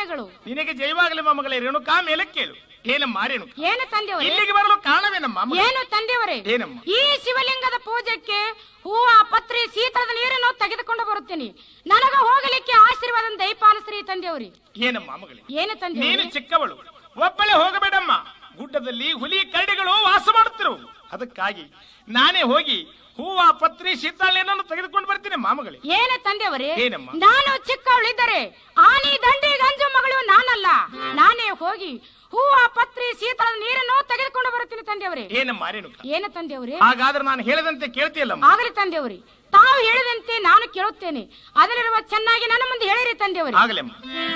ಜಯಗಳು ನಿನಗೆ ಜಯವಾಗಲಿ ಮೊಮ್ಮಗಳೇ ರೇಣುಕಾ ಮೇಲೆ ಕೇಳು ಏನಮ್ಮ ರೇಣುಕ ಏನು ತಂದೆಯವರೇ ಇಲ್ಲಿಗೆ ಬರಲು ಕಾರಣವೇನಮ್ಮ ಮಗ? ಏನು ತಂದೆಯವರೇ ಏನಮ್ಮ ಈ ಶಿವಲಿಂಗದ ಪೂಜೆಗೆ ಹೂವ ಪತ್ರಿ ಶೀತಳದ ನೀರನ್ನು ತೆಗೆದುಕೊಂಡು ಬರುತ್ತೇನೆ ನನಗ ಹೋಗಲಿಕ್ಕೆ ಆಶೀರ್ವಾದ ದಯಪಾಲಿಸ್ರಿ ತಂದೆಯವರಿ ಏನಮ್ಮ ಮಗಳೇ ಏನು ನೀನು ತಂದೆಯವರೇ ಚಿಕ್ಕವಳು ಒಬ್ಬಳೆ ಹೋಗಬೇಡಮ್ಮ ಗುಡ್ಡದಲ್ಲಿ ಹುಲಿ ಕರಡಿಗಳು ವಾಸ ಮಾಡುತ್ತಿರು ಅದಕ್ಕಾಗಿ ನಾನೇ ಹೋಗಿ ಹೂವ ಪತ್ರಿ ಶೀತಾಳೆಯನ್ನು ತೆಗೆದುಕೊಂಡು ಬರ್ತೀನಿ ಮಾಮಗಳೇ ಏನು ತಂದೆಯವರೇ ಏನಮ್ಮ? ನಾನು ಚಿಕ್ಕವಳಿದ್ದರೆ ಆನಿ ದಂಡಿ ಗಂಜು ಮಗಳು ನಾನಲ್ಲ ನಾನೇ ಹೋಗಿ ಹೂವ ಪತ್ರಿ ಶೀತಳದ ನೀರನ್ನು ತೆಗೆದುಕೊಂಡು ಬರುತ್ತೀನಿ ತಂದೆಯವರೇ ಏನಮ್ಮ ರೇಣುಕ ಏನು ತಂದೆಯವರೇ ಹಾಗಾದ್ರೆ ನಾನು ಹೇಳದಂತೆ ಕೇಳ್ತೀಯಲ್ಲಮ್ಮ ಆಗಲಿ ತಂದೆಯವರೇ ತಾವು ಹೇಳಿದಂತೆ ನಾನು ಕೇಳುತ್ತೇನೆ ಅದರಲ್ಲಿರುವ ಚೆನ್ನಾಗಿ ನನ್ನ ಮುಂದೆ ಹೇಳಿರಿ ತಂದೆಯವರೇ ಆಗಲಮ್ಮ